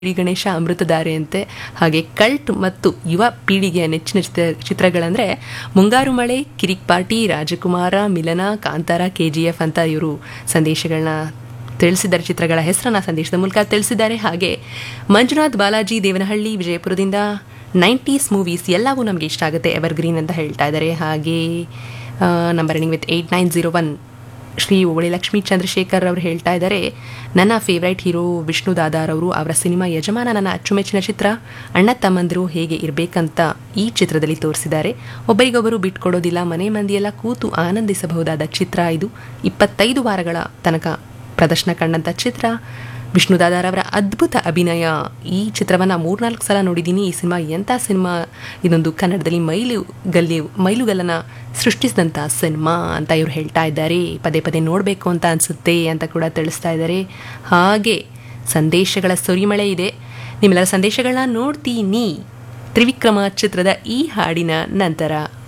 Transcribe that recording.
D Ganesha Amruthadhaare ಅಂತೆ ಹಾಗೆ cult ಮತ್ತು ಯುವ ಪೀಳಿಗೆಯ ನೆಚ್ಚಿನ ಚಿತ್ರ ಚಿತ್ರಗಳಂದರೆ ಮುಂಗಾರು ಮಳೆ ಕಿರಿಕ್ ಪಾರ್ಟಿ ರಾಜಕುಮಾರ ಮಿಲನ ಕಾಂತಾರ ಕೆ ಜಿ ಎಫ್ ಅಂತ ಇವರು ಸಂದೇಶಗಳನ್ನ ತಿಳಿಸಿದ್ದಾರೆ ಚಿತ್ರಗಳ ಹೆಸರನ್ನ ಸಂದೇಶದ ಮೂಲಕ ತಿಳಿಸಿದ್ದಾರೆ ಹಾಗೆ ಮಂಜುನಾಥ್ ಬಾಲಾಜಿ ದೇವನಹಳ್ಳಿ ವಿಜಯಪುರದಿಂದ ನೈಂಟೀಸ್ ಮೂವೀಸ್ ಎಲ್ಲವೂ ನಮಗೆ ಇಷ್ಟ ಆಗುತ್ತೆ ಎವರ್ಗ್ರೀನ್ ಅಂತ ಹೇಳ್ತಾ ಇದ್ದಾರೆ ಹಾಗೆ number ending with eight nine zero one Shri ಓಳಿ ಲಕ್ಷ್ಮೀ ಚಂದ್ರಶೇಖರ್ ಅವರು ಹೇಳ್ತಾ ಇದ್ದಾರೆ ನನ್ನ ಫೇವ್ರೈಟ್ ಹೀರೋ ವಿಷ್ಣು ದಾದಾರ್ ಅವರು ಅವರ ಸಿನಿಮಾ ಯಜಮಾನ ನನ್ನ ಅಚ್ಚುಮೆಚ್ಚಿನ ಚಿತ್ರ ಅಣ್ಣ ತಮ್ಮಂದಿರು ಹೇಗೆ ಇರಬೇಕಂತ ಈ ಚಿತ್ರದಲ್ಲಿ ತೋರಿಸಿದ್ದಾರೆ ಒಬ್ಬರಿಗೊಬ್ಬರು ಬಿಟ್ಕೊಡೋದಿಲ್ಲ ಮನೆ ಮಂದಿಯೆಲ್ಲ ಕೂತು ಆನಂದಿಸಬಹುದಾದ ಚಿತ್ರ ಇದು ಇಪ್ಪತ್ತೈದು ವಾರಗಳ ತನಕ ಪ್ರದರ್ಶನ ಕಂಡಂಥ ಚಿತ್ರ ವಿಷ್ಣು ದಾದಾರ್ ಅವರ ಅದ್ಭುತ ಅಭಿನಯ ಈ ಚಿತ್ರವನ್ನು ಮೂರ್ನಾಲ್ಕು ಸಲ ನೋಡಿದ್ದೀನಿ ಈ ಸಿನಿಮಾ ಎಂಥ ಸಿನಿಮಾ ಇದೊಂದು ಕನ್ನಡದಲ್ಲಿ ಮೈಲುಗಲ್ಲಿ ಮೈಲುಗಲ್ಲನ್ನು ಸೃಷ್ಟಿಸಿದಂಥ ಸಿನಿಮಾ ಅಂತ ಇವರು ಹೇಳ್ತಾ ಇದ್ದಾರೆ ಪದೇ ಪದೇ ನೋಡಬೇಕು ಅಂತ ಅನಿಸುತ್ತೆ ಅಂತ ಕೂಡ ತಿಳಿಸ್ತಾ ಇದ್ದಾರೆ ಹಾಗೆ ಸಂದೇಶಗಳ ಸುರಿಮಳೆ ಇದೆ ನಿಮ್ಮೆಲ್ಲರ ಸಂದೇಶಗಳನ್ನ ನೋಡ್ತೀನಿ ತ್ರಿವಿಕ್ರಮ ಚಿತ್ರದ ಈ ಹಾಡಿನ ನಂತರ